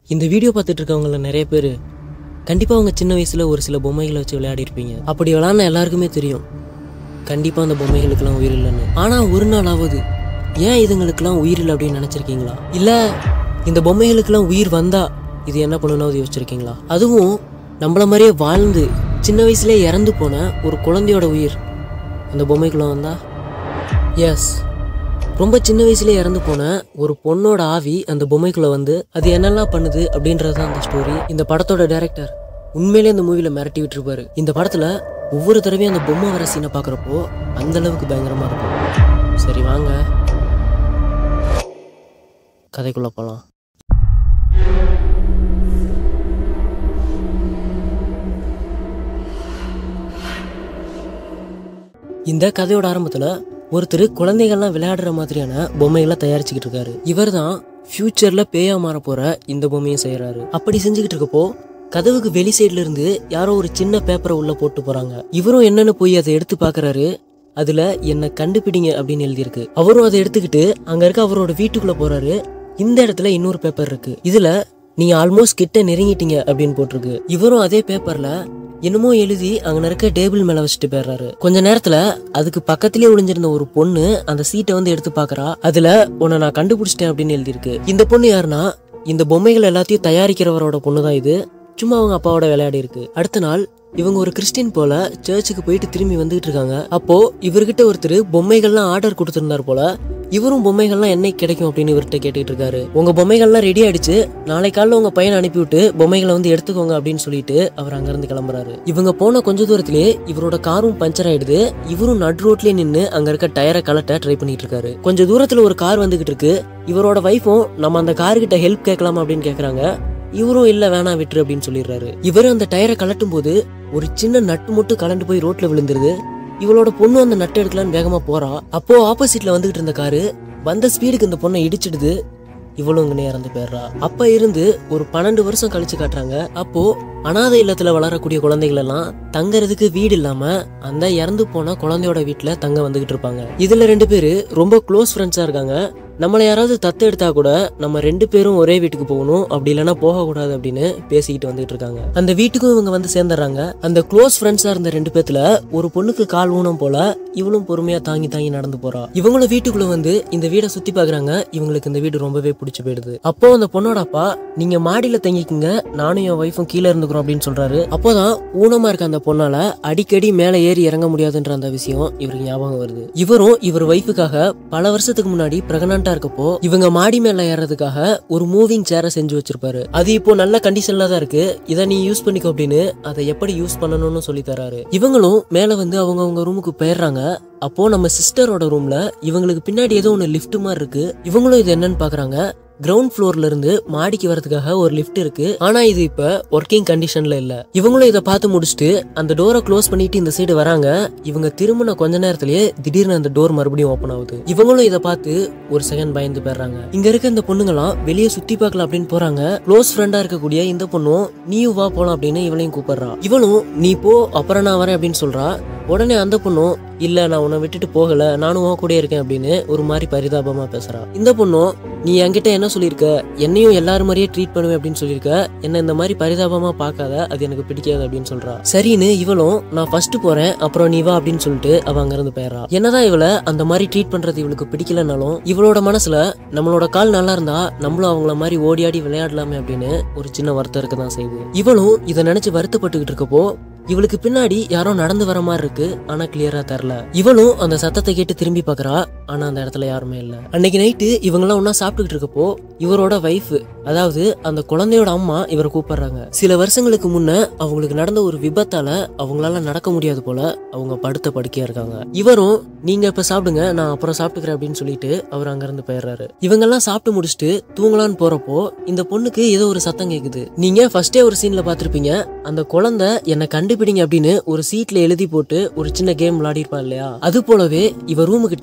இந்த வீடியோ பார்த்துட்டு இருக்கவங்கள நிறைய பேர் கண்டிப்பாக அவங்க சின்ன வயசில் ஒரு சில பொம்மைகளை வச்சு விளையாடி இருப்பீங்க அப்படி விளாட்ன எல்லாருக்குமே தெரியும் கண்டிப்பாக அந்த பொம்மைகளுக்கெல்லாம் உயிர் இல்லைன்னு ஆனால் ஒரு நாளாவது ஏன் இதுங்களுக்கெல்லாம் உயிர் இல்லை அப்படின்னு நினச்சிருக்கீங்களா இல்லை இந்த பொம்மைகளுக்கெல்லாம் உயிர் வந்தா இது என்ன பண்ணணும்னு யோசிச்சிருக்கீங்களா அதுவும் நம்மள மாதிரியே வாழ்ந்து சின்ன வயசுலேயே இறந்து போன ஒரு குழந்தையோட உயிர் அந்த பொம்மைக்குள்ள வந்தா எஸ் ரொம்ப சின்ன வயசுலயே இறந்து போன ஒரு பொண்ணோட ஆவி அந்த பொம்மைக்குள்ள வந்து அது என்னெல்லாம் பண்ணுது அப்படின்றது தான் அந்த ஸ்டோரி இந்த படத்தோட டைரக்டர் உண்மையிலே அந்த மூவில மிரட்டி விட்டுருப்பாரு இந்த படத்துல ஒவ்வொரு தடவையும் அந்த பொம்மை வர சீனை பார்க்குறப்போ அந்த அளவுக்கு பயங்கரமா இருக்கும் சரி வாங்க கதைக்குள்ள போலாம் இந்த கதையோட ஆரம்பத்துல ஒருத்தர் குழந்தைகள்லாம் விளையாடுற மாதிரியான பொம்மைகளை தயாரிச்சுக்கிட்டு இருக்காரு இவர் தான் ஃபியூச்சர்ல பேயா மாற போற இந்த பொம்மையை செய்யறாரு அப்படி செஞ்சுக்கிட்டு இருக்கப்போ கதவுக்கு வெளி சைடுல இருந்து யாரோ ஒரு சின்ன பேப்பரை உள்ள போட்டு போறாங்க இவரும் என்னன்னு போய் அதை எடுத்து பார்க்கறாரு அதுல என்ன கண்டுபிடிங்க அப்படின்னு எழுதியிருக்கு அவரும் அதை எடுத்துக்கிட்டு அங்க இருக்க அவரோட வீட்டுக்குள்ள போறாரு இந்த இடத்துல இன்னொரு பேப்பர் இருக்கு இதுல நீங்க ஆல்மோஸ்ட் கிட்ட நெருங்கிட்டீங்க அப்படின்னு போட்டிருக்கு இவரும் அதே பேப்பர்ல என்னமோ எழுதி அங்க இருக்க டேபிள் மேல வச்சுட்டு போயிடுறாரு கொஞ்ச நேரத்துல அதுக்கு பக்கத்திலே ஒளிஞ்சிருந்த ஒரு பொண்ணு அந்த சீட்டை வந்து எடுத்து பாக்குறா அதுல உன்னை நான் கண்டுபிடிச்சிட்டேன் அப்படின்னு எழுதியிருக்கு இந்த பொண்ணு யாருன்னா இந்த பொம்மைகள் எல்லாத்தையும் தயாரிக்கிறவரோட பொண்ணு தான் இது சும்மா அவங்க அப்பாவோட விளையாடி இருக்கு அடுத்த நாள் இவங்க ஒரு கிறிஸ்டின் போல சர்ச்சுக்கு போயிட்டு திரும்பி வந்துகிட்டு இருக்காங்க அப்போ இவர்கிட்ட ஒருத்தர் பொம்மைகள்லாம் ஆர்டர் கொடுத்திருந்தார் போல இவரும் பொம்மைகள்லாம் என்னைக்கு கிடைக்கும் அப்படின்னு இவர்கிட்ட கேட்டுட்டு இருக்காரு உங்க பொம்மைகள்லாம் ரெடி ஆயிடுச்சு நாளை காலைல உங்க பையனை அனுப்பிவிட்டு பொம்மைகளை வந்து எடுத்துக்கோங்க அப்படின்னு சொல்லிட்டு அவர் அங்கிருந்து கிளம்புறாரு இவங்க போன கொஞ்ச தூரத்திலேயே இவரோட காரும் பஞ்சர் ஆயிடுது இவரும் நட் ரோட்லயே நின்னு அங்க இருக்க டயரை கலட்ட ட்ரை பண்ணிட்டு இருக்காரு கொஞ்ச தூரத்துல ஒரு கார் வந்துகிட்டு இருக்கு இவரோட வைஃபும் நம்ம அந்த கார்கிட்ட ஹெல்ப் கேட்கலாமா அப்படின்னு கேக்குறாங்க இவரும் இல்ல வேணாம் விட்டுரு அப்படின்னு சொல்லிடுறாரு இவர் அந்த டயரை கலட்டும் போது ஒரு சின்ன நட்டு மட்டும் கலண்டு போய் ரோட்ல விழுந்துருது இவளோட பொண்ணு அந்த நட்டு எடுக்கலான்னு வேகமா போறா அப்போ ஆப்போசிட்ல வந்துகிட்டு இருந்த காரு வந்த ஸ்பீடுக்கு இந்த பொண்ணை இடிச்சிடுது இவளும் இங்கே இறந்து போயிடுறா அப்ப இருந்து ஒரு பன்னெண்டு வருஷம் கழிச்சு காட்டுறாங்க அப்போ அனாதை இல்லத்துல வளரக்கூடிய குழந்தைகள் எல்லாம் தங்கறதுக்கு வீடு இல்லாம அந்த இறந்து போன குழந்தையோட வீட்டுல தங்க வந்துகிட்டு இருப்பாங்க இதுல ரெண்டு பேரு ரொம்ப க்ளோஸ் ஃப்ரெண்ட்ஸா இருக்காங்க நம்மளை யாராவது தத்து எடுத்தா கூட நம்ம ரெண்டு பேரும் ஒரே வீட்டுக்கு போகணும் அப்படி இல்லைன்னா போகக்கூடாது அப்படின்னு பேசிக்கிட்டு வந்துட்டு இருக்காங்க அந்த வீட்டுக்கும் இவங்க வந்து சேர்ந்துடுறாங்க அந்த க்ளோஸ் ஃப்ரெண்ட்ஸா இருந்த ரெண்டு பேத்துல ஒரு பொண்ணுக்கு கால் ஊனம் போல இவளும் பொறுமையா தாங்கி தாங்கி நடந்து போறா இவங்களும் வீட்டுக்குள்ள வந்து இந்த வீடை சுத்தி பாக்குறாங்க இவங்களுக்கு இந்த வீடு ரொம்பவே பிடிச்சு போயிடுது அப்போ அந்த பொண்ணோட அப்பா நீங்க மாடியில தங்கிக்குங்க நானும் என் ஒய்ஃபும் கீழே இருந்துக்கிறோம் அப்படின்னு சொல்றாரு அப்போதான் ஊனமா இருக்க அந்த பொண்ணால அடிக்கடி மேலே ஏறி இறங்க முடியாதுன்ற அந்த விஷயம் இவருக்கு ஞாபகம் வருது இவரும் இவர் ஒய்ஃபுக்காக பல வருஷத்துக்கு முன்னாடி பிரெக்னண்டா இருக்கப்போ இவங்க மாடி மேல ஏறதுக்காக ஒரு மூவிங் சேரை செஞ்சு வச்சிருப்பாரு அது இப்போ நல்ல கண்டிஷன்ல தான் இருக்கு இதை நீ யூஸ் பண்ணிக்கோ அப்படின்னு அதை எப்படி யூஸ் பண்ணணும்னு சொல்லி தராரு இவங்களும் மேல வந்து அவங்க அவங்க ரூமுக்கு போயிடுறாங்க அப்போ நம்ம சிஸ்டரோட ரூம்ல இவங்களுக்கு பின்னாடி ஏதோ ஒன்று லிஃப்ட் மாதிரி இருக்கு இவங்களும் இது என்னன்னு பாக்குறாங்க கிரவுண்ட் ஃப்ளோர்ல இருந்து மாடிக்கு வரதுக்காக ஒரு லிஃப்ட் இருக்கு ஆனா இது இப்ப ஒர்க்கிங் கண்டிஷன்ல இல்ல இவங்களும் இதை பார்த்து முடிச்சுட்டு அந்த டோரை க்ளோஸ் பண்ணிட்டு இந்த சைடு வராங்க இவங்க திரும்பின கொஞ்ச நேரத்திலேயே திடீர்னு அந்த டோர் மறுபடியும் ஓப்பன் ஆகுது இவங்களும் இதை பார்த்து ஒரு செகண்ட் பயந்து போயிடுறாங்க இங்க இருக்க இந்த பொண்ணுங்களாம் வெளியே சுத்தி பார்க்கலாம் அப்படின்னு போறாங்க க்ளோஸ் ஃப்ரெண்டா இருக்கக்கூடிய இந்த பொண்ணும் நீயும் வா போலாம் அப்படின்னு இவளையும் கூப்பிடுறா இவளும் நீ போ அப்புறம் நான் வரேன் அப்படின்னு சொல்றா உடனே அந்த பொண்ணும் இல்ல நான் உன்னை விட்டுட்டு போகல நானும் உன் கூட இருக்கேன் அப்படின்னு ஒரு மாதிரி பரிதாபமா பேசுறா இந்த பொண்ணும் நீ என்கிட்ட என்ன சொல்லியிருக்க என்னையும் எல்லாரும் மாதிரியே ட்ரீட் பண்ணுவேன் அப்படின்னு சொல்லியிருக்க என்ன இந்த மாதிரி பரிதாபமா பார்க்காத அது எனக்கு பிடிக்காது அப்படின்னு சொல்றா சரின்னு இவளும் நான் ஃபர்ஸ்ட் போறேன் அப்புறம் நீ வா அப்படின்னு சொல்லிட்டு அவ அங்கிருந்து போயிடுறா என்னதான் இவளை அந்த மாதிரி ட்ரீட் பண்றது இவளுக்கு பிடிக்கலனாலும் இவளோட மனசுல நம்மளோட கால் நல்லா இருந்தா நம்மளும் அவங்கள மாதிரி ஓடி ஆடி விளையாடலாமே அப்படின்னு ஒரு சின்ன வருத்தம் இருக்க தான் செய்யுது இவளும் இதை நினைச்சு வருத்தப்பட்டுக்கிட்டு இருக்கப்போ இவளுக்கு பின்னாடி யாரோ நடந்து வர மாதிரி இருக்கு ஆனா கிளியரா தெரியல இவளும் அந்த சத்தத்தை கேட்டு திரும்பி பார்க்கறா ஆனா அந்த இடத்துல யாருமே இல்ல அன்னைக்கு நைட்டு இவங்கெல்லாம் ஒண்ணா சாப்பிட்டுக்கிட்டு இருக்கப்போ இவரோட வைஃப் அதாவது அந்த குழந்தையோட அம்மா இவரை கூப்பிடுறாங்க சில வருஷங்களுக்கு முன்ன அவங்களுக்கு நடந்த ஒரு விபத்தால அவங்களால நடக்க முடியாது போல அவங்க படுத்த படுக்கையா இருக்காங்க இவரும் நீங்க இப்ப சாப்பிடுங்க நான் அப்புறம் சாப்பிட்டுக்கிறேன் அப்படின்னு சொல்லிட்டு அவர் அங்கிருந்து போயிடுறாரு இவங்கெல்லாம் சாப்பிட்டு முடிச்சுட்டு தூங்கலான்னு போறப்போ இந்த பொண்ணுக்கு ஏதோ ஒரு சத்தம் கேக்குது நீங்க ஃபர்ஸ்டே ஒரு சீன்ல பாத்திருப்பீங்க அந்த குழந்தை என்னை கண்டுபிடிங்க அப்படின்னு ஒரு சீட்ல எழுதி போட்டு ஒரு சின்ன கேம் விளையாடிருப்பா இல்லையா அது போலவே இவ ரூமு கிட்ட யாரோ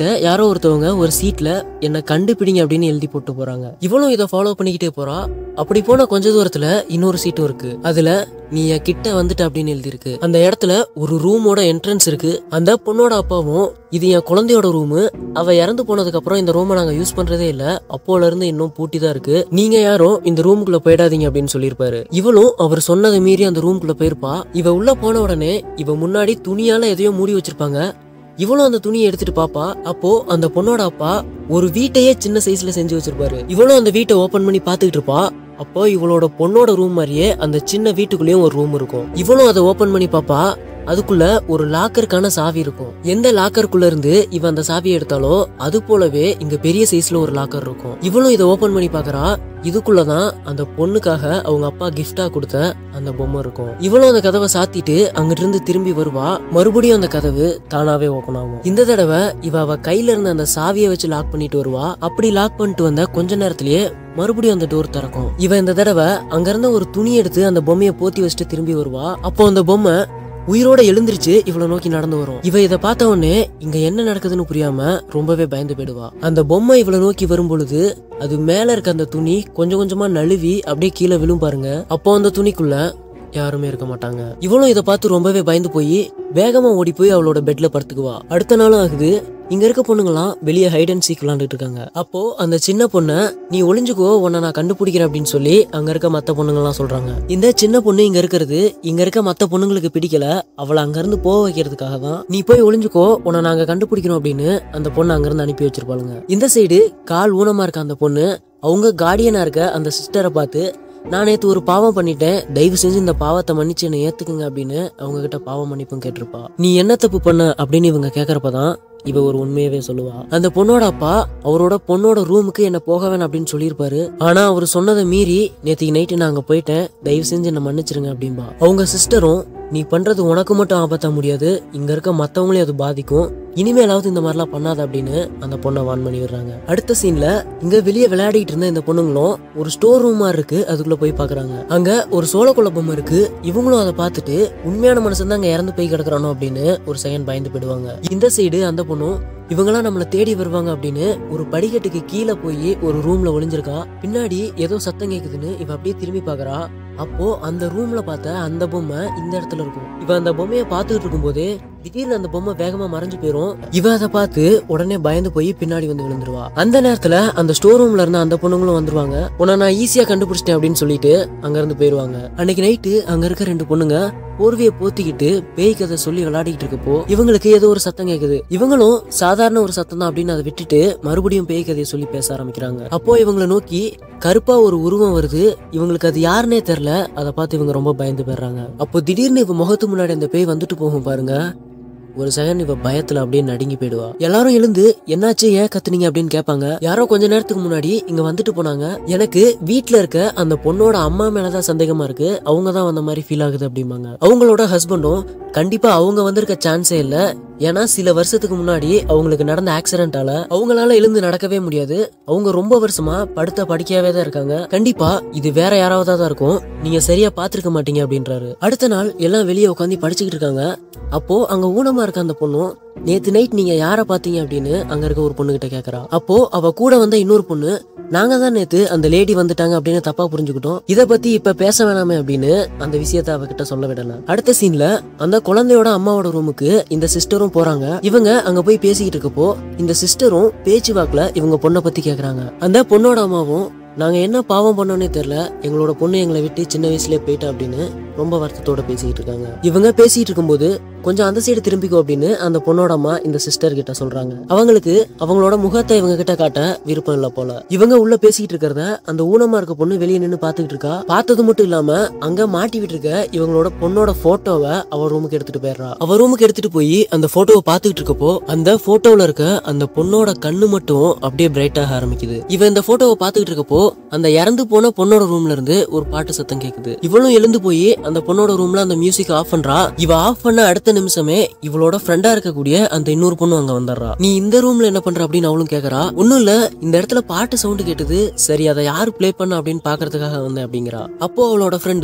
ஒருத்தவங்க ஒரு சீட்ல என்ன கண்டுபிடிங்க அப்படின்னு எழுதி போட்டு போறாங்க இவளும் இதை ஃபாலோ பண்ணிக்கிட்டே போறா அப்படி போன கொஞ்ச தூரத்துல இன்னொரு சீட்டும் இருக்கு அதுல நீ என் கிட்ட வந்துட்ட அப்படின்னு எழுதியிருக்கு அந்த இடத்துல ஒரு ரூமோட என்ட்ரன்ஸ் இருக்கு அந்த பொண்ணோட அப்பாவும் இது என் குழந்தையோட ரூமு அவ இறந்து போனதுக்கு அப்புறம் இந்த ரூமை நாங்க யூஸ் பண்றதே இல்ல அப்போல இருந்து இன்னும் பூட்டி தான் இருக்கு நீங்க யாரும் இந்த ரூமுக்குள்ள போயிடாதீங்க அப்படின்னு சொல்லியிருப்பாரு இவளும் அவர் சொன்னதை மீறி அந்த ரூமுக்குள்ள போயிருப்பா இவ உள்ள போன உடனே இவ முன்னாடி துணியால எதையோ மூடி வச்சிருப்பாங்க இவளும் அந்த துணியை எடுத்துட்டு பாப்பா அப்போ அந்த பொண்ணோட அப்பா ஒரு வீட்டையே சின்ன சைஸ்ல செஞ்சு வச்சிருப்பாரு இவளும் அந்த வீட்டை ஓபன் பண்ணி பாத்துக்கிட்டு இருப்பா அப்போ இவளோட பொண்ணோட ரூம் மாதிரியே அந்த சின்ன வீட்டுக்குள்ளேயும் ஒரு ரூம் இருக்கும் இவளும் அதை ஓபன் பண்ணி பாப்பா அதுக்குள்ள ஒரு லாக்கருக்கான சாவி இருக்கும் எந்த லாக்கருக்குள்ள இருந்து இவ அந்த சாவியை எடுத்தாலோ அது போலவே இங்க பெரிய சைஸ்ல ஒரு லாக்கர் இருக்கும் இவளும் இதை ஓபன் பண்ணி பாக்குறா இதுக்குள்ளதான் அந்த பொண்ணுக்காக அவங்க அப்பா கிஃப்டா கொடுத்த அந்த பொம்மை இருக்கும் இவளும் அந்த கதவை சாத்திட்டு அங்கிட்டு இருந்து திரும்பி வருவா மறுபடியும் அந்த கதவு தானாவே ஓபன் ஆகும் இந்த தடவை இவ அவ கையில இருந்த அந்த சாவியை வச்சு லாக் பண்ணிட்டு வருவா அப்படி லாக் பண்ணிட்டு வந்த கொஞ்ச நேரத்திலேயே மறுபடியும் அந்த டோர் திறக்கும் இவ இந்த தடவை அங்க இருந்த ஒரு துணி எடுத்து அந்த பொம்மையை போத்தி வச்சுட்டு திரும்பி வருவா அப்போ அந்த பொம்மை உயிரோட எழுந்திருச்சு இவளை நோக்கி நடந்து வரும் இவ இதை பார்த்த உடனே இங்க என்ன நடக்குதுன்னு புரியாம ரொம்பவே பயந்து போயிடுவா அந்த பொம்மை இவளை நோக்கி வரும் பொழுது அது மேல இருக்க அந்த துணி கொஞ்சம் கொஞ்சமா நழுவி அப்படியே கீழே விழும் பாருங்க அப்போ அந்த துணிக்குள்ள யாருமே இருக்க மாட்டாங்க இவளும் இதை பார்த்து ரொம்பவே பயந்து போய் வேகமா ஓடி போய் அவளோட பெட்ல படுத்துக்குவா அடுத்த நாளும் ஆகுது இங்க இருக்க பொண்ணுங்களாம் வெளியே ஹைட் அண்ட் சீக் விளாண்டுட்டு இருக்காங்க அப்போ அந்த சின்ன பொண்ணை நீ ஒளிஞ்சுக்கோ உன்னை நான் கண்டுபிடிக்கிறேன் அப்படின்னு சொல்லி அங்க இருக்க மத்த பொண்ணுங்கலாம் சொல்றாங்க இந்த சின்ன பொண்ணு இங்க இருக்கிறது இங்க இருக்க மத்த பொண்ணுங்களுக்கு பிடிக்கல அவளை அங்க இருந்து போக வைக்கிறதுக்காக தான் நீ போய் ஒளிஞ்சுக்கோ உன்னை நாங்க கண்டுபிடிக்கிறோம் அப்படின்னு அந்த பொண்ணை அங்க இருந்து அனுப்பி வச்சிருப்பாளுங்க இந்த சைடு கால் ஊனமா இருக்க அந்த பொண்ணு அவங்க கார்டியனா இருக்க அந்த சிஸ்டரை பார்த்து நான் நேத்து ஒரு பாவம் பண்ணிட்டேன் தயவு செஞ்சு இந்த பாவத்தை மன்னிச்சு என்னை ஏத்துக்குங்க அப்படின்னு அவங்க கிட்ட பாவம் மன்னிப்பும் கேட்டிருப்பா நீ என்ன தப்பு பண்ண அப்படின்னு இவங்க கேக்குறப்பதான் இவ ஒரு உண்மையவே சொல்லுவா அந்த பொண்ணோட அப்பா அவரோட பொண்ணோட ரூமுக்கு என்ன போக வேணாம் அப்படின்னு சொல்லியிருப்பாரு ஆனா அவர் சொன்னதை மீறி நேத்திக்கு நைட்டு நான் அங்க போயிட்டேன் தயவு செஞ்சு என்ன மன்னிச்சிருங்க அப்படின்பா அவங்க சிஸ்டரும் நீ பண்றது உனக்கு மட்டும் ஆபத்தா முடியாது இங்க இருக்க மத்தவங்களையும் அது பாதிக்கும் இனிமேலாவது இந்த மாதிரிலாம் பண்ணாத அப்படின்னு அந்த பொண்ணை வான் பண்ணி விடுறாங்க அடுத்த சீன்ல இங்க வெளியே விளையாடிட்டு இருந்த இந்த பொண்ணுங்களும் ஒரு ஸ்டோர் ரூம் மாதிரி இருக்கு அதுக்குள்ள போய் பாக்குறாங்க அங்க ஒரு சோளக்குள்ள பொம்மை இருக்கு இவங்களும் அதை பார்த்துட்டு உண்மையான மனுஷன் தான் அங்க இறந்து போய் கிடக்குறானோ அப்படின்னு ஒரு செகண்ட் பயந்து போயிடுவாங்க இந்த சைடு அந்த பொண்ணும் இவங்கெல்லாம் நம்மள தேடி வருவாங்க அப்படின்னு ஒரு படிக்கட்டுக்கு கீழே போய் ஒரு ரூம்ல ஒளிஞ்சிருக்கா பின்னாடி ஏதோ சத்தம் கேக்குதுன்னு இவ அப்படியே திரும்பி பாக்குறா அப்போ அந்த ரூம்ல பார்த்த அந்த பொம்மை இந்த இடத்துல இருக்கும் இவ அந்த பொம்மையை பார்த்துக்கிட்டு இருக்கும்போது திடீர்னு அந்த பொம்மை வேகமா மறைஞ்சு போயிரும் இவ அதை பார்த்து உடனே பயந்து போய் பின்னாடி வந்து விழுந்துருவா அந்த நேரத்துல அந்த ஸ்டோர் ரூம்ல இருந்த அந்த பொண்ணுங்களும் வந்துருவாங்க உன்னை நான் ஈஸியா கண்டுபிடிச்சிட்டேன் அப்படின்னு சொல்லிட்டு அங்க இருந்து போயிருவாங்க அன்னைக்கு நைட்டு அங்க இருக்க ரெண்டு பொண்ணுங்க போர்வையை போத்திக்கிட்டு பேய் கதை சொல்லி விளையாடிட்டு இருக்கப்போ இவங்களுக்கு ஏதோ ஒரு சத்தம் கேக்குது இவங்களும் சாதாரண ஒரு சத்தம் தான் அப்படின்னு அதை விட்டுட்டு மறுபடியும் பேய் கதையை சொல்லி பேச ஆரம்பிக்கிறாங்க அப்போ இவங்களை நோக்கி கருப்பா ஒரு உருவம் வருது இவங்களுக்கு அது யாருன்னே தெரியல அதை பார்த்து இவங்க ரொம்ப பயந்து போயிடுறாங்க அப்போ திடீர்னு இவ முகத்து முன்னாடி அந்த பேய் வந்துட்டு போகும் பாருங்க ஒரு செகண்ட் இவ பயத்துல அப்படியே நடுங்கி போயிடுவா எல்லாரும் எழுந்து என்னாச்சு ஏன் கத்துனீங்க அப்படின்னு கேட்பாங்க யாரோ கொஞ்ச நேரத்துக்கு முன்னாடி இங்க வந்துட்டு போனாங்க எனக்கு வீட்ல இருக்க அந்த பொண்ணோட அம்மா மேலதான் சந்தேகமா இருக்கு அவங்க தான் வந்த மாதிரி ஃபீல் ஆகுது அப்படிம்பாங்க அவங்களோட ஹஸ்பண்டும் கண்டிப்பா அவங்க வந்திருக்க சான்ஸே இல்ல ஏன்னா சில வருஷத்துக்கு முன்னாடி அவங்களுக்கு நடந்த ஆக்சிடென்ட்டால அவங்களால எழுந்து நடக்கவே முடியாது அவங்க ரொம்ப வருஷமா படுத்த படிக்காவே தான் இருக்காங்க கண்டிப்பா இது வேற யாராவதா தான் இருக்கும் நீங்க சரியா பாத்திருக்க மாட்டீங்க அப்படின்றாரு அடுத்த நாள் எல்லாம் வெளியே உட்காந்து படிச்சுக்கிட்டு இருக்காங்க அப்போ அங்க ஊனமா இருக்க அந்த பொண்ணும் நேத்து நைட் நீங்க யார பாத்தீங்க அப்படின்னு அங்க இருக்க ஒரு பொண்ணு கிட்ட கேக்குறா அப்போ அவ கூட வந்த இன்னொரு பொண்ணு நாங்க தான் நேத்து அந்த லேடி வந்துட்டாங்க அப்படின்னு தப்பா புரிஞ்சுக்கிட்டோம் இத பத்தி இப்ப பேச வேணாமே அப்படின்னு அந்த விஷயத்த அவகிட்ட சொல்ல விடல அடுத்த சீன்ல அந்த குழந்தையோட அம்மாவோட ரூமுக்கு இந்த சிஸ்டரும் போறாங்க இவங்க அங்க போய் பேசிக்கிட்டு இருக்கப்போ இந்த சிஸ்டரும் பேச்சு வாக்குல இவங்க பொண்ணை பத்தி கேக்குறாங்க அந்த பொண்ணோட அம்மாவும் நாங்க என்ன பாவம் பண்ணோன்னே தெரியல எங்களோட பொண்ணு எங்களை விட்டு சின்ன வயசுலயே போயிட்டா அப்படின்னு ரொம்ப வருத்தத்தோட பேசிக்கிட்டு இருக்காங்க இவங்க பேசிட்டு இருக்கும்போது கொஞ்சம் அந்த சைடு திரும்பிக்கோ அப்படின்னு அந்த பொண்ணோட அம்மா இந்த சிஸ்டர் கிட்ட சொல்றாங்க அவங்களுக்கு அவங்களோட முகத்தை இவங்க கிட்ட காட்ட விருப்பம் இல்ல போல இவங்க உள்ள பேசிட்டு இருக்கிறத அந்த ஊனமா இருக்க பொண்ணு வெளியே நின்னு பாத்துக்கிட்டு இருக்கா பார்த்தது மட்டும் இல்லாம அங்க மாட்டி விட்டுருக்க இவங்களோட பொண்ணோட போட்டோவை அவ ரூமுக்கு எடுத்துட்டு போயிடுறா அவ ரூமுக்கு எடுத்துட்டு போய் அந்த போட்டோவை பாத்துக்கிட்டு இருக்கப்போ அந்த போட்டோல இருக்க அந்த பொண்ணோட கண்ணு மட்டும் அப்படியே பிரைட் ஆக ஆரம்பிக்குது இவ இந்த போட்டோவை பாத்துக்கிட்டு இருக்கப்போ அந்த இறந்து போன பொண்ணோட ரூம்ல இருந்து ஒரு பாட்டு சத்தம் கேக்குது இவளும் எழுந்து போய் அந்த பொண்ணோட ரூம்ல அந்த மியூசிக் ஆஃப் பண்றா இவ ஆஃப் பண்ண அடுத்த நிமிஷமே இவளோட ஃப்ரெண்டா இருக்கக்கூடிய அந்த இன்னொரு பொண்ணு அங்க வந்துடுறா நீ இந்த ரூம்ல என்ன பண்ற அப்படின்னு அவளும் கேக்குறா ஒண்ணும் இல்ல இந்த இடத்துல பாட்டு சவுண்ட் கேட்டது சரி அதை யாரு ப்ளே பண்ண அப்படின்னு பாக்குறதுக்காக வந்தேன் அப்படிங்கிறா அப்போ அவளோட ஃப்ரெண்டு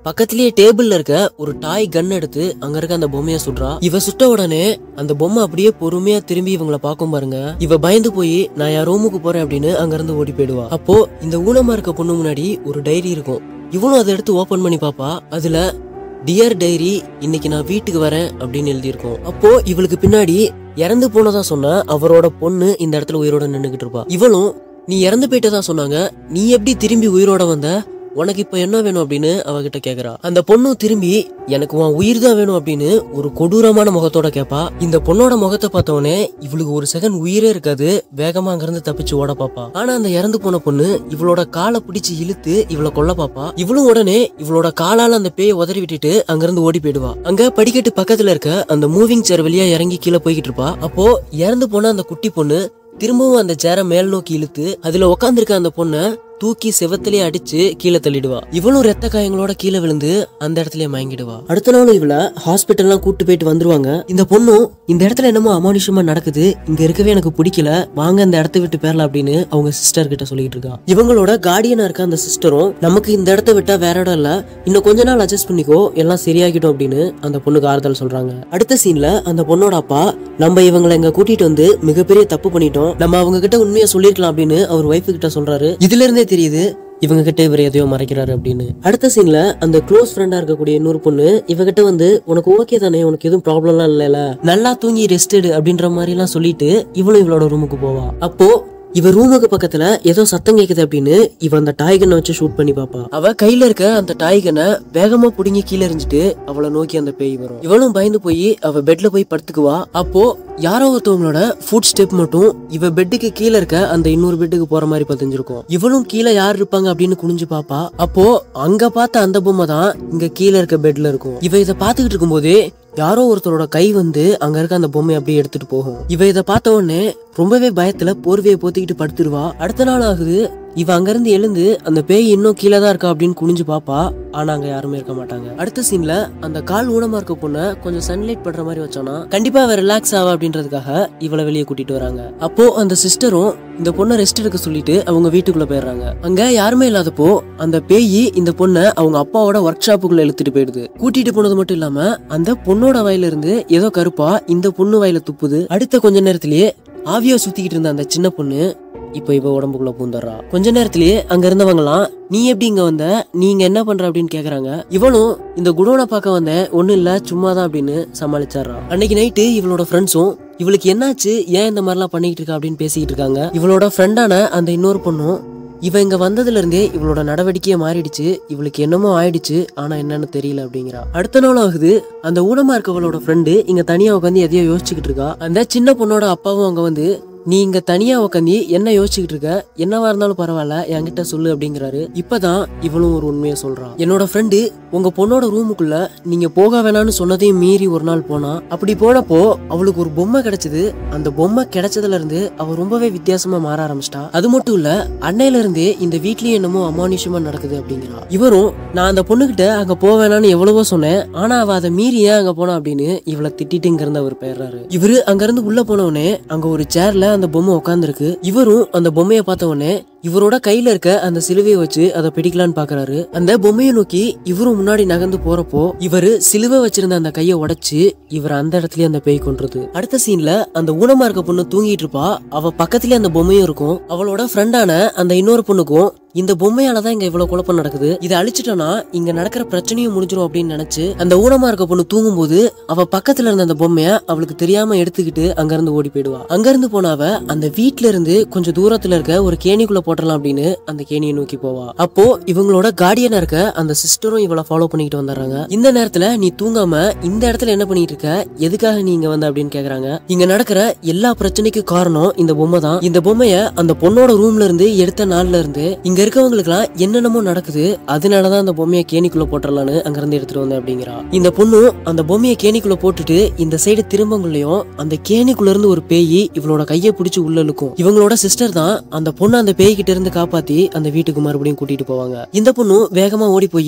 பக்கத்திலேயே டேபிள்ல இருக்க ஒரு டாய் கன் எடுத்து அங்க இருக்க அந்த பொம்மைய சுடுறா இவ சுட்ட உடனே அந்த பொம்மை அப்படியே பொறுமையா திரும்பி இவங்கள பார்க்கும் பாருங்க இவ பயந்து போய் நான் என் ரூமுக்கு போறேன் அப்படின்னு அங்க இருந்து ஓடி போயிடுவா அப்போ இந்த ஊனமா இருக்க பொண்ணு முன்னாடி ஒரு டைரி இருக்கும் இவனும் அதை எடுத்து ஓபன் பண்ணி பாப்பா அதுல டியர் டைரி இன்னைக்கு நான் வீட்டுக்கு வரேன் அப்படின்னு எழுதியிருக்கோம் அப்போ இவளுக்கு பின்னாடி இறந்து போனதா சொன்ன அவரோட பொண்ணு இந்த இடத்துல உயிரோட நின்னுகிட்டு இருப்பா இவளும் நீ இறந்து போயிட்டதா சொன்னாங்க நீ எப்படி திரும்பி உயிரோட வந்த உனக்கு இப்ப என்ன வேணும் அப்படின்னு அவகிட்ட கேக்குறா அந்த பொண்ணும் திரும்பி எனக்கு உன் உயிர் தான் வேணும் அப்படின்னு ஒரு கொடூரமான முகத்தோட கேப்பா இந்த பொண்ணோட முகத்தை பார்த்தவொடனே இவளுக்கு ஒரு செகண்ட் உயிரே இருக்காது வேகமா அங்கிருந்து தப்பிச்சு ஓட பாப்பா ஆனா அந்த இறந்து போன பொண்ணு இவளோட காலை பிடிச்சு இழுத்து இவளை கொல்ல பாப்பா இவளும் உடனே இவளோட காலால அந்த பேயை உதறி விட்டுட்டு அங்கிருந்து ஓடி போயிடுவா அங்க படிக்கட்டு பக்கத்துல இருக்க அந்த மூவிங் சேர் வழியா இறங்கி கீழே போய்கிட்டு இருப்பா அப்போ இறந்து போன அந்த குட்டி பொண்ணு திரும்பவும் அந்த சேரை மேல் நோக்கி இழுத்து அதுல உட்காந்துருக்க அந்த பொண்ணை தூக்கி செவத்திலே அடிச்சு கீழே தள்ளிடுவா இவளும் ரத்த காயங்களோட கீழே விழுந்து அந்த இடத்துல மயங்கிடுவா அடுத்த நாளும் இவள ஹாஸ்பிட்டல்லாம் கூட்டு போயிட்டு வந்துருவாங்க இந்த பொண்ணும் இந்த இடத்துல என்னமோ அமானுஷமா நடக்குது இங்க இருக்கவே எனக்கு பிடிக்கல வாங்க அந்த இடத்த விட்டு பேரலாம் அப்படின்னு அவங்க சிஸ்டர் கிட்ட சொல்லிட்டு இருக்கா இவங்களோட கார்டியனா இருக்க அந்த சிஸ்டரும் நமக்கு இந்த இடத்த விட்டா வேற இடம் இல்ல இன்னும் கொஞ்ச நாள் அட்ஜஸ்ட் பண்ணிக்கோ எல்லாம் சரியாகிடும் அப்படின்னு அந்த பொண்ணுக்கு ஆறுதல் சொல்றாங்க அடுத்த சீன்ல அந்த பொண்ணோட அப்பா நம்ம இவங்களை இங்க கூட்டிட்டு வந்து மிகப்பெரிய தப்பு பண்ணிட்டோம் நம்ம அவங்க கிட்ட உண்மையா சொல்லிருக்கலாம் அப்படின்னு அவர் ஒய்ஃபு கிட்ட சொல்றாரு இதுல இருந்தே தெரியுது இவங்க கிட்ட இவர் எதையோ மறைக்கிறாரு அப்படின்னு அடுத்த சீன்ல அந்த க்ளோஸ் ஃப்ரெண்டா இருக்கக்கூடிய இன்னொரு பொண்ணு இவகிட்ட வந்து உனக்கு ஓகே தானே உனக்கு எதுவும் ப்ராப்ளம்லாம் இல்லைல்ல நல்லா தூங்கி ரெஸ்ட் எடு அப்படின்ற மாதிரி எல்லாம் சொல்லிட்டு இவளும் இவளோட ரூமுக்கு போவா அப்போ இவ ரூமுக்கு பக்கத்துல ஏதோ சத்தம் கேக்குது அப்படின்னு இவ அந்த டாய்கனை வச்சு ஷூட் பண்ணி பாப்பா அவ கையில இருக்க அந்த டாய்கனை வேகமா புடுங்கி கீழே எறிஞ்சிட்டு அவளை நோக்கி அந்த பேய் வரும் இவளும் பயந்து போய் அவ பெட்ல போய் படுத்துக்குவா அப்போ யாரோ ஒருத்தவங்களோட ஃபுட் ஸ்டெப் மட்டும் இவ பெட்டுக்கு கீழே இருக்க அந்த இன்னொரு பெட்டுக்கு போற மாதிரி பதிஞ்சிருக்கும் இவளும் கீழே யார் இருப்பாங்க அப்படின்னு குனிஞ்சு பாப்பா அப்போ அங்க பார்த்த அந்த பொம்மை தான் இங்க கீழே இருக்க பெட்ல இருக்கும் இவ இதை பாத்துக்கிட்டு இருக்கும்போதே யாரோ ஒருத்தரோட கை வந்து அங்க இருக்க அந்த பொம்மையை அப்படியே எடுத்துட்டு போகும் இவ இதை பார்த்த உடனே ரொம்பவே பயத்துல போர்வையை போத்திக்கிட்டு படுத்துருவா அடுத்த நாள் ஆகுது இவ அங்கிருந்து எழுந்து அந்த பேய் இன்னும் கீழே தான் இருக்கா அப்படின்னு குனிஞ்சு பாப்பா ஆனா அங்க யாருமே இருக்க மாட்டாங்க அடுத்த சீன்ல அந்த கால் ஊனமா இருக்க பொண்ண கொஞ்சம் சன்லைட் படுற மாதிரி வச்சானா கண்டிப்பா அவ ரிலாக்ஸ் ஆவா அப்படின்றதுக்காக இவளை வெளியே கூட்டிட்டு வராங்க அப்போ அந்த சிஸ்டரும் இந்த பொண்ணை ரெஸ்ட் எடுக்க சொல்லிட்டு அவங்க வீட்டுக்குள்ள போயிடுறாங்க அங்க யாருமே இல்லாதப்போ அந்த பேய் இந்த பொண்ணை அவங்க அப்பாவோட ஒர்க் ஷாப்புக்குள்ள இழுத்துட்டு போயிடுது கூட்டிட்டு போனது மட்டும் இல்லாம அந்த பொண்ணோட வாயில இருந்து ஏதோ கருப்பா இந்த பொண்ணு வாயில துப்புது அடுத்த கொஞ்ச நேரத்திலேயே ஆவியா சுத்திக்கிட்டு இருந்த அந்த சின்ன பொண்ணு இப்போ இவ உடம்புக்குள்ள பூந்துடுறா கொஞ்ச நேரத்திலேயே அங்க இருந்தவங்கலாம் நீ எப்படி இங்க வந்த நீங்க என்ன பண்ற அப்படின்னு கேக்குறாங்க இவனும் இந்த குடோனை பார்க்க வந்தேன் ஒண்ணும் இல்ல சும்மா தான் அப்படின்னு சமாளிச்சாரா அன்னைக்கு நைட்டு இவளோட ஃப்ரெண்ட்ஸும் இவளுக்கு என்னாச்சு ஏன் இந்த மாதிரிலாம் பண்ணிக்கிட்டு இருக்கா அப்படின்னு பேசிக்கிட்டு இருக்காங்க இவளோட ஃப்ரெண்டான அந்த இன்னொரு பொண்ணும் இவ இங்க வந்ததுல இருந்தே இவளோட நடவடிக்கையே மாறிடுச்சு இவளுக்கு என்னமோ ஆயிடுச்சு ஆனா என்னன்னு தெரியல அப்படிங்கிறா அடுத்த நாள் ஆகுது அந்த ஊனமா இருக்கவளோட ஃப்ரெண்டு இங்க தனியா உட்காந்து எதையோ யோசிச்சுக்கிட்டு இருக்கா அந்த சின்ன பொண்ணோட அப்பாவும் அங்க வந்து நீ இங்க தனியா உட்காந்து என்ன யோசிச்சுக்கிட்டு இருக்க என்னவா இருந்தாலும் பரவாயில்ல என்கிட்ட சொல்லு அப்படிங்கிறாரு இப்பதான் இவளும் ஒரு உண்மையை சொல்றான் என்னோட ஃப்ரெண்டு உங்க பொண்ணோட ரூமுக்குள்ள நீங்க போக வேணாம்னு சொன்னதையும் மீறி ஒரு நாள் போனா அப்படி போனப்போ அவளுக்கு ஒரு பொம்மை கிடைச்சது அந்த பொம்மை கிடைச்சதுல இருந்து அவ ரொம்பவே வித்தியாசமா மாற ஆரம்பிச்சிட்டா அது மட்டும் இல்ல அன்னையில இருந்தே இந்த வீட்லயும் என்னமோ அமானுஷமா நடக்குது அப்படிங்கிறா இவரும் நான் அந்த பொண்ணுகிட்ட அங்க போக வேணாம்னு எவ்வளவோ சொன்னேன் ஆனா அவ அதை மீறி ஏன் அங்க போனா அப்படின்னு இவளை திட்டிட்டு இங்க இருந்து அவர் போயிடுறாரு இவரு அங்க இருந்து உள்ள போன உடனே அங்க ஒரு சேர்ல அந்த பொம்மை உட்காந்துருக்கு இவரும் அந்த பொம்மையை பார்த்த உடனே இவரோட கையில இருக்க அந்த சிலுவையை வச்சு அதை பிடிக்கலான்னு பாக்குறாரு அந்த பொம்மையை நோக்கி இவரும் முன்னாடி நகர்ந்து போறப்போ இவரு சிலுவை வச்சிருந்த அந்த கையை உடைச்சு இவர் அந்த இடத்துலயே அந்த பேய் கொன்றது அடுத்த சீன்ல அந்த ஊனமா இருக்க பொண்ணு தூங்கிட்டு இருப்பா அவ பக்கத்துலயே அந்த பொம்மையும் இருக்கும் அவளோட ஃப்ரெண்டான அந்த இன்னொரு பொண்ணுக்கும் இந்த பொம்மையாலதான் இங்க இவ்வளவு குழப்பம் நடக்குது இதை அழிச்சிட்டோம்னா இங்க நடக்கிற பிரச்சனையும் முடிஞ்சிரும் அப்படின்னு நினைச்சு அந்த ஊனமா இருக்க பொண்ணு தூங்கும்போது அவ பக்கத்துல இருந்த அந்த பொம்மைய அவளுக்கு தெரியாம எடுத்துக்கிட்டு அங்க இருந்து ஓடி போயிடுவா அங்க இருந்து போன அவ அந்த வீட்ல இருந்து கொஞ்சம் தூரத்துல இருக்க ஒரு கேணிக்குள்ள போட்டலாம் அப்படின்னு அந்த கேணியை நோக்கி போவா அப்போ இவங்களோட கார்டியனா இருக்க அந்த சிஸ்டரும் இவளை ஃபாலோ பண்ணிக்கிட்டு வந்துடுறாங்க இந்த நேரத்துல நீ தூங்காம இந்த இடத்துல என்ன பண்ணிட்டு இருக்க எதுக்காக நீ இங்க வந்த அப்படின்னு கேக்குறாங்க இங்க நடக்கிற எல்லா பிரச்சனைக்கும் காரணம் இந்த பொம்மை தான் இந்த பொம்மைய அந்த பொண்ணோட ரூம்ல இருந்து எடுத்த நாள்ல இருந்து இங்க இருக்கவங்களுக்குலாம் என்னென்னமோ நடக்குது அதனாலதான் அந்த பொம்மையை கேணிக்குள்ள போட்டுடலான்னு அங்க இருந்து எடுத்துட்டு வந்தேன் அப்படிங்கிறா இந்த பொண்ணும் அந்த பொம்மையை கேணிக்குள்ள போட்டுட்டு இந்த சைடு திரும்பங்குள்ளயும் அந்த கேணிக்குள்ள இருந்து ஒரு பேய் இவளோட கையை பிடிச்சு உள்ள இழுக்கும் இவங்களோட சிஸ்டர் தான் அந்த பொண்ணு அந்த பேய் கிட்ட இருந்து காப்பாத்தி அந்த வீட்டுக்கு மறுபடியும் கூட்டிட்டு போவாங்க இந்த பொண்ணும் வேகமா ஓடி போய்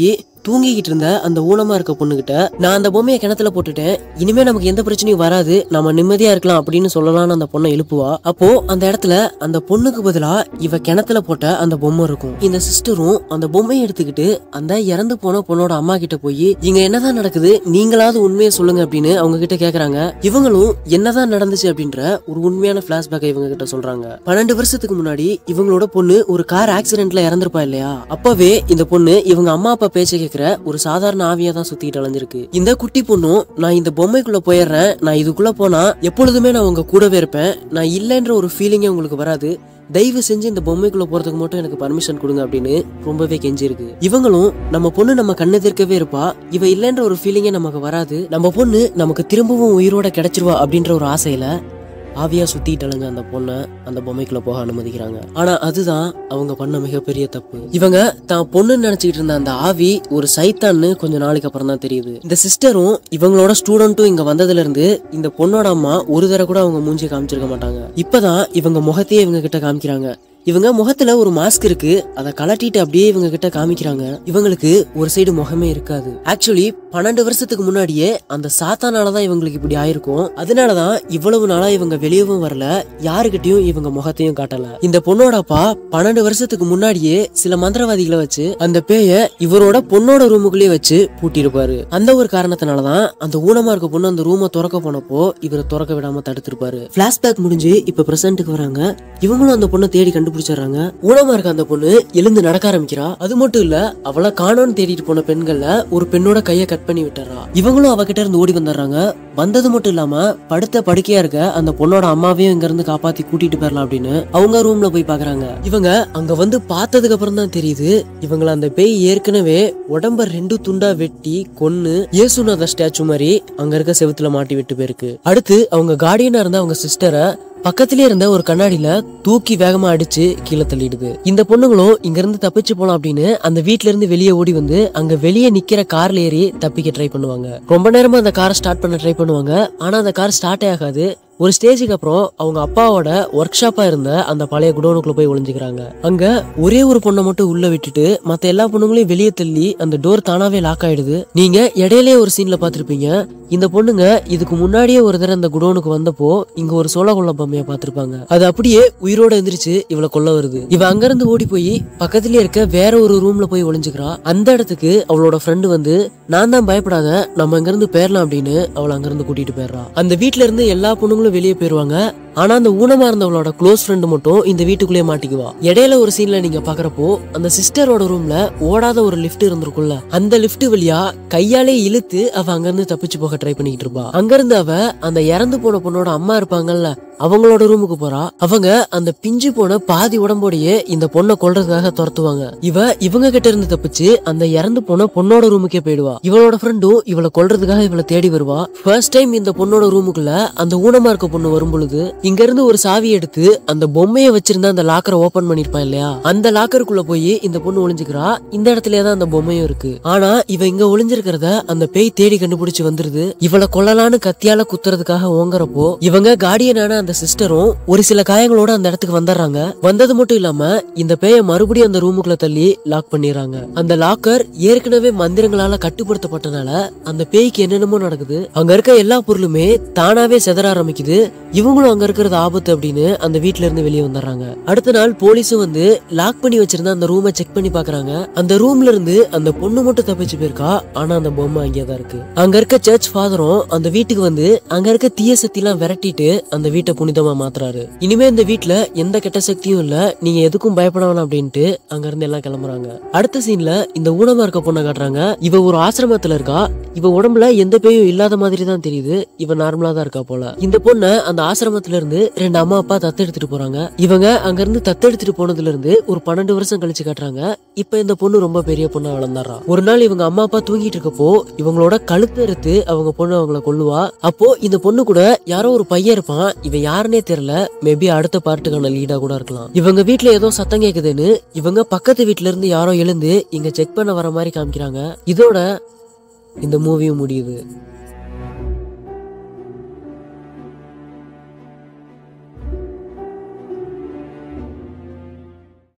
தூங்கிக்கிட்டு இருந்த அந்த ஊனமா இருக்க பொண்ணுகிட்ட நான் அந்த பொம்மையை கிணத்துல போட்டுட்டேன் இனிமே நமக்கு எந்த பிரச்சனையும் வராது நம்ம நிம்மதியா இருக்கலாம் அப்படின்னு சொல்லலாம்னு அந்த பொண்ணை எழுப்புவா அப்போ அந்த இடத்துல அந்த பொண்ணுக்கு பதிலா இவ கிணத்துல போட்ட அந்த பொம்மை இருக்கும் இந்த சிஸ்டரும் அந்த பொம்மையை எடுத்துக்கிட்டு அந்த இறந்து போன பொண்ணோட அம்மா கிட்ட போய் இங்க என்னதான் நடக்குது நீங்களாவது உண்மையை சொல்லுங்க அப்படின்னு அவங்க கிட்ட கேக்குறாங்க இவங்களும் என்னதான் நடந்துச்சு அப்படின்ற ஒரு உண்மையான பிளாஷ்பேக்கை இவங்க கிட்ட சொல்றாங்க பன்னெண்டு வருஷத்துக்கு முன்னாடி இவங்களோட பொண்ணு ஒரு கார் ஆக்சிடென்ட்ல இறந்திருப்பா இல்லையா அப்பவே இந்த பொண்ணு இவங்க அம்மா அப்பா பேச்சை கேட்கிற ஒரு சாதாரண ஆவியா தான் சுத்திட்டு அலைஞ்சிருக்கு இந்த குட்டி பொண்ணும் நான் இந்த பொம்மைக்குள்ள போயிடுறேன் நான் இதுக்குள்ள போனா எப்பொழுதுமே நான் உங்க கூடவே இருப்பேன் நான் இல்லைன்ற ஒரு ஃபீலிங்கே உங்களுக்கு வராது தயவு செஞ்சு இந்த பொம்மைக்குள்ள போறதுக்கு மட்டும் எனக்கு பர்மிஷன் கொடுங்க அப்படின்னு ரொம்பவே கெஞ்சிருக்கு இவங்களும் நம்ம பொண்ணு நம்ம கண்ணு எதிர்க்கவே இருப்பா இவ இல்லைன்ற ஒரு ஃபீலிங்கே நமக்கு வராது நம்ம பொண்ணு நமக்கு திரும்பவும் உயிரோட கிடைச்சிருவா அப்படின்ற ஒரு ஆசையில ஆவியா சுத்திட்டு அலைஞ்ச அந்த பொண்ணை அந்த பொம்மைக்குள்ள போக அனுமதிக்கிறாங்க ஆனா அதுதான் அவங்க பண்ண மிகப்பெரிய தப்பு இவங்க தான் பொண்ணுன்னு நினைச்சுக்கிட்டு இருந்த அந்த ஆவி ஒரு சைத்தான்னு கொஞ்ச நாளைக்கு அப்புறம் தான் தெரியுது இந்த சிஸ்டரும் இவங்களோட ஸ்டூடெண்ட்டும் இங்க வந்ததுல இருந்து இந்த பொண்ணோட அம்மா ஒரு தடவை கூட அவங்க மூஞ்சி காமிச்சிருக்க மாட்டாங்க இப்பதான் இவங்க முகத்தையே இவங்க கிட்ட காமிக்கிறாங்க இவங்க முகத்துல ஒரு மாஸ்க் இருக்கு அதை கலட்டிட்டு அப்படியே இவங்க கிட்ட காமிக்கிறாங்க இவங்களுக்கு ஒரு சைடு முகமே இருக்காது ஆக்சுவலி பன்னெண்டு வருஷத்துக்கு முன்னாடியே அந்த சாத்தானாலதான் இவங்களுக்கு இப்படி ஆயிருக்கும் அதனாலதான் இவ்வளவு நாளா இவங்க வெளியவும் வரல யாருகிட்டயும் இவங்க முகத்தையும் காட்டல இந்த பொண்ணோட அப்பா பன்னெண்டு வருஷத்துக்கு முன்னாடியே சில மந்திரவாதிகளை வச்சு அந்த பேய இவரோட பொண்ணோட ரூமுக்குள்ளேயே வச்சு பூட்டியிருப்பாரு அந்த ஒரு காரணத்தினாலதான் அந்த ஊனமா இருக்க பொண்ணு அந்த ரூமை திறக்க போனப்போ இவரை திறக்க விடாம தடுத்திருப்பாரு பிளாஷ்பேக் முடிஞ்சு இப்ப பிரசன்ட்டுக்கு வராங்க இவங்களும் அந்த பொண்ணை தேடி கண்டுபிடிச்சிடுறாங்க ஊனமா இருக்க அந்த பொண்ணு எழுந்து நடக்க ஆரம்பிக்கிறா அது மட்டும் இல்ல அவளை காணோன்னு தேடிட்டு போன பெண்கள்ல ஒரு பெண்ணோட கையை கட் பண்ணி விட்டுறா இவங்களும் அவகிட்ட இருந்து ஓடி வந்துடுறாங்க வந்தது மட்டும் இல்லாம படுத்த படுக்கையா இருக்க அந்த பொண்ணோட அம்மாவையும் இங்க இருந்து காப்பாத்தி கூட்டிட்டு போயிடலாம் அப்படின்னு அவங்க ரூம்ல போய் பாக்குறாங்க இவங்க அங்க வந்து பார்த்ததுக்கு அப்புறம் தான் தெரியுது இவங்கள அந்த பேய் ஏற்கனவே உடம்ப ரெண்டு துண்டா வெட்டி கொன்னு இயேசுநாத ஸ்டாச்சு மாதிரி அங்க இருக்க செவுத்துல மாட்டி விட்டு போயிருக்கு அடுத்து அவங்க கார்டியனா இருந்த அவங்க சிஸ்டரை பக்கத்திலே இருந்த ஒரு கண்ணாடியில தூக்கி வேகமா அடிச்சு கீழே தள்ளிடுது இந்த பொண்ணுங்களும் இங்க இருந்து தப்பிச்சு போலாம் அப்படின்னு அந்த வீட்ல இருந்து வெளியே ஓடி வந்து அங்க வெளியே நிக்கிற கார்ல ஏறி தப்பிக்க ட்ரை பண்ணுவாங்க ரொம்ப நேரமா அந்த காரை ஸ்டார்ட் பண்ண ட்ரை பண்ணுவாங்க ஆனா அந்த கார் ஸ்டார்ட்டே ஆகாது ஒரு ஸ்டேஜுக்கு அப்புறம் அவங்க அப்பாவோட ஒர்க் ஷாப்பா இருந்த அந்த பழைய குடோனுக்குள்ள போய் ஒளிஞ்சுக்கிறாங்க அங்க ஒரே ஒரு பொண்ணை மட்டும் உள்ள விட்டுட்டு மத்த எல்லா பொண்ணுங்களையும் வெளியே தள்ளி அந்த டோர் தானாவே லாக் ஆயிடுது நீங்க இடையிலே ஒரு சீன்ல பாத்திருப்பீங்க இந்த பொண்ணுங்க இதுக்கு முன்னாடியே ஒரு தடவை அந்த குடோனுக்கு வந்தப்போ இங்க ஒரு சோழ கொள்ள பொம்மையை பார்த்திருப்பாங்க அது அப்படியே உயிரோட எந்திரிச்சு இவளை கொல்ல வருது இவ அங்கிருந்து ஓடி போய் பக்கத்திலே இருக்க வேற ஒரு ரூம்ல போய் ஒளிஞ்சுக்கிறா அந்த இடத்துக்கு அவளோட ஃப்ரெண்டு வந்து நான் தான் பயப்படாத நம்ம இங்கிருந்து போயிடலாம் அப்படின்னு அவளை அங்கிருந்து கூட்டிட்டு போயிடுறா அந்த வீட்ல இருந்து எல்லா பொண்ணுங்களும் வெளியே போயிருவாங்க ஆனா அந்த ஊனமா இருந்தவளோட க்ளோஸ் ஃப்ரெண்டு மட்டும் இந்த வீட்டுக்குள்ளேயே மாட்டிக்குவா இடையில ஒரு சீன்ல நீங்க பாக்குறப்போ அந்த சிஸ்டரோட ரூம்ல ஓடாத ஒரு லிஃப்ட் இருந்திருக்கும்ல அந்த லிஃப்ட் வழியா கையாலே இழுத்து அவ அங்கிருந்து தப்பிச்சு போக ட்ரை பண்ணிக்கிட்டு இருப்பா அங்கிருந்து அவ அந்த இறந்து போன பொண்ணோட அம்மா இருப்பாங்கல்ல அவங்களோட ரூமுக்கு போறா அவங்க அந்த பிஞ்சு போன பாதி உடம்போடையே இந்த பொண்ணை கொல்றதுக்காக துரத்துவாங்க இவ இவங்க கிட்ட இருந்து தப்பிச்சு அந்த இறந்து போன பொண்ணோட ரூமுக்கே போயிடுவா இவளோட ஃப்ரெண்டும் இவளை கொல்றதுக்காக இவளை தேடி வருவா ஃபர்ஸ்ட் டைம் இந்த பொண்ணோட ரூமுக்குள்ள அந்த ஊனமா இருக்க பொண்ணு வரும் பொழுது இங்க இருந்து ஒரு சாவி எடுத்து அந்த பொம்மையை வச்சிருந்த அந்த லாக்கரை ஓபன் பண்ணிருப்பான் இல்லையா அந்த லாக்கருக்குள்ள போய் இந்த பொண்ணு ஒளிஞ்சுக்கிறா இந்த இடத்துலயே தான் அந்த பொம்மையும் இருக்கு ஆனா இவ இங்க ஒளிஞ்சிருக்கிறத அந்த பேய் தேடி கண்டுபிடிச்சு வந்துருது இவளை கொல்லலான்னு கத்தியால குத்துறதுக்காக ஓங்குறப்போ இவங்க கார்டியனான அந்த சிஸ்டரும் ஒரு சில காயங்களோட அந்த இடத்துக்கு வந்துடுறாங்க வந்தது மட்டும் இல்லாம இந்த பேய மறுபடியும் அந்த ரூமுக்குள்ள தள்ளி லாக் பண்ணிடுறாங்க அந்த லாக்கர் ஏற்கனவே மந்திரங்களால கட்டுப்படுத்தப்பட்டனால அந்த பேய்க்கு என்னென்னமோ நடக்குது அங்க இருக்க எல்லா பொருளுமே தானாவே செதற ஆரம்பிக்குது இவங்களும் அங்க இருக்கிறது ஆபத்து அப்படின்னு அந்த வீட்ல இருந்து வெளியே வந்துடுறாங்க அடுத்த நாள் போலீஸும் வந்து லாக் பண்ணி வச்சிருந்த அந்த ரூமை செக் பண்ணி பாக்குறாங்க அந்த ரூம்ல இருந்து அந்த பொண்ணு மட்டும் தப்பிச்சு போயிருக்கா ஆனா அந்த பொம்மை அங்கேயே தான் இருக்கு அங்க இருக்க சர்ச் ஃபாதரும் அந்த வீட்டுக்கு வந்து அங்க இருக்க தீய சக்தி எல்லாம் விரட்டிட்டு அந்த வீட்டை புனிதமா மாத்துறாரு இனிமே இந்த வீட்ல எந்த கெட்ட சக்தியும் இல்ல நீங்க எதுக்கும் பயப்பட வேணாம் அப்படின்ட்டு அங்க இருந்து எல்லாம் கிளம்புறாங்க அடுத்த சீன்ல இந்த ஊனமா இருக்க பொண்ணை காட்டுறாங்க இவ ஒரு ஆசிரமத்துல இருக்கா இவ உடம்புல எந்த பேயும் இல்லாத மாதிரி தான் தெரியுது இவ நார்மலா தான் இருக்கா போல இந்த பொண்ணை அந்த ஆசிரமத்துல இருந்து ரெண்டு அம்மா அப்பா தத்தெடுத்துட்டு போறாங்க இவங்க அங்க இருந்து தத்தெடுத்துட்டு போனதுல இருந்து ஒரு பன்னெண்டு வருஷம் கழிச்சு காட்டுறாங்க இப்ப இந்த பொண்ணு ரொம்ப பெரிய பொண்ணா வளர்ந்துடுறா ஒரு நாள் இவங்க அம்மா அப்பா தூங்கிட்டு இருக்கப்போ இவங்களோட கழுத்து அறுத்து அவங்க பொண்ணு அவங்கள கொல்லுவா அப்போ இந்த பொண்ணு கூட யாரோ ஒரு பையன் இருப்பான் இவன் யாருன்னே தெரியல மேபி அடுத்த பார்ட்டுக்கான லீடா கூட இருக்கலாம் இவங்க வீட்ல ஏதோ சத்தம் கேக்குதுன்னு இவங்க பக்கத்து வீட்ல இருந்து யாரோ எழுந்து இங்க செக் பண்ண வர மாதிரி காமிக்கிறாங்க இதோட இந்த மூவியும் முடியுது